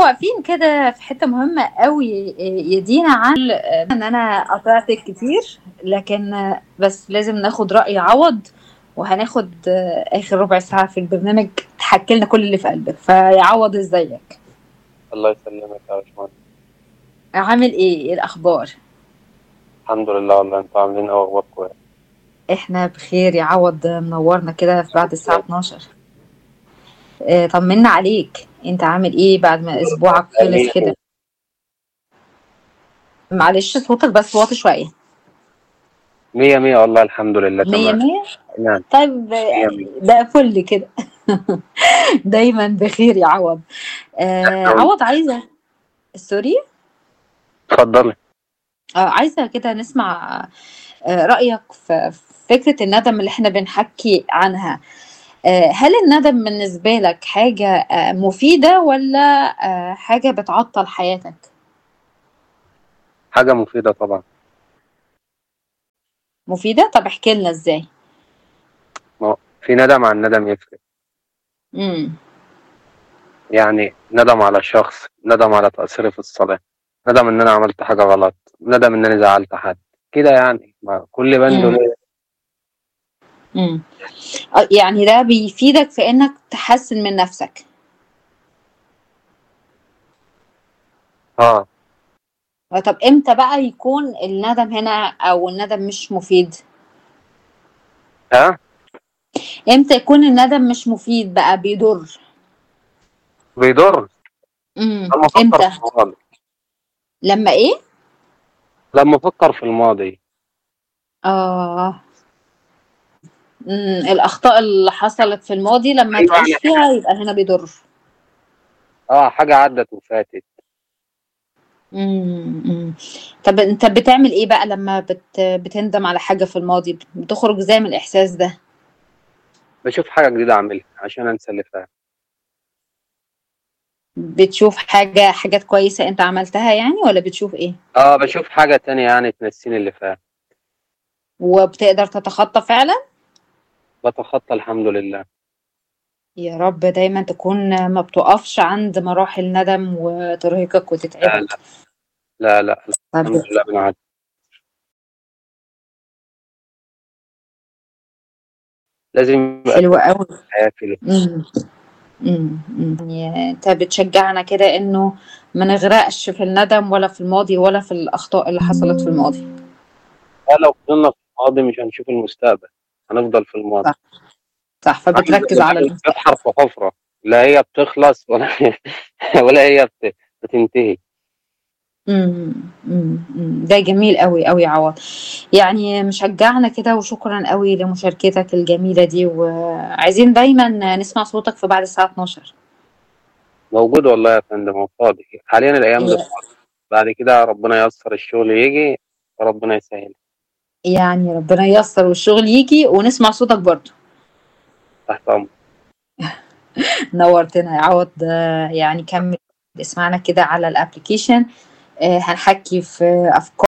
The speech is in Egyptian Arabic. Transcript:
واقفين كده في حتة مهمة قوي يا دينا عن ان انا قطعتك كتير لكن بس لازم ناخد رأي عوض وهناخد اخر ربع ساعة في البرنامج تحكي لنا كل اللي في قلبك فيا عوض ازيك الله يسلمك يا باشمهندس عامل ايه ايه الاخبار الحمد لله والله انتوا عاملين ايه اخباركم ايه احنا بخير يا عوض منورنا كده في بعد الساعة 12 اه طمنا عليك انت عامل ايه بعد ما اسبوعك خلص كده معلش صوتك بس واطي شوية مية مية والله الحمد لله مية تمام مية نعم طيب مية مية ده فل كده دايما بخير يا عوض آه عوض عايزة سوري اتفضلي آه عايزة كده نسمع آه رأيك في في فكرة الندم اللي احنا بنحكي عنها آه هل الندم بالنسبة لك حاجة آه مفيدة ولا آه حاجة بتعطل حياتك؟ حاجة مفيدة طبعا مفيدة؟ طب احكي لنا ازاي؟ ما هو في ندم عن ندم يفرق امم يعني ندم على شخص ندم على تقصيري في الصلاة ندم ان انا عملت حاجة غلط ندم ان انا زعلت حد كده يعني ما كل بند امم له امم آه، يعني ده بيفيدك في انك تحسن من نفسك اه آه، طب امتى بقى يكون الندم هنا او الندم مش مفيد؟ ها امتى يكون الندم مش مفيد بقى بيضر؟ بيضر امم لما افكر امتى؟ في الماضي لما ايه؟ لما افكر في الماضي اه امم الاخطاء اللي حصلت في الماضي لما ايوه يعني تعيش فيها يبقى هنا بيضر اه حاجة عدت وفاتت امم أمم. طب انت بتعمل ايه بقى لما بت... بتندم على حاجة في الماضي بتخرج ازاي من الاحساس ده بشوف حاجة جديدة اعملها عشان انسى اللي فات بتشوف حاجة حاجات كويسة انت عملتها يعني ولا بتشوف ايه اه بشوف حاجة تانية يعني تنسيني اللي فات وبتقدر تتخطى فعلا بتخطى الحمد لله يا رب دايما تكون ما بتقفش عند مراحل ندم وترهقك لا وتتعبك لا لا لا طب الحمد لله بنعدي لازم يبقى حلو قوي في حياة في امم امم أمم. يعني انت بتشجعنا كده انه ما نغرقش في الندم ولا في الماضي ولا في الاخطاء اللي حصلت في الماضي لا لو فضلنا في الماضي مش هنشوف المستقبل هنفضل في الماضي صح صح فبتركز على المستقبل بتحفر في حفرة لا هي بتخلص ولا ولا هي بت- بتنتهي امم أمم. أمم. ده جميل قوي قوي يا عوض يعني مشجعنا كده وشكرا قوي لمشاركتك الجميلة دي وعايزين دايما نسمع صوتك في بعد الساعة 12 موجود والله يا فندم هو فاضي حاليا الأيام دي يا- فاضي بعد كده ربنا ييسر الشغل يجي وربنا يسهل يعني ربنا ييسر والشغل يجي ونسمع صوتك برضه تحت أمر نورتنا يا عوض آه، يعني كمل اسمعنا كده على الابليكيشن آه، هنحكي في افكار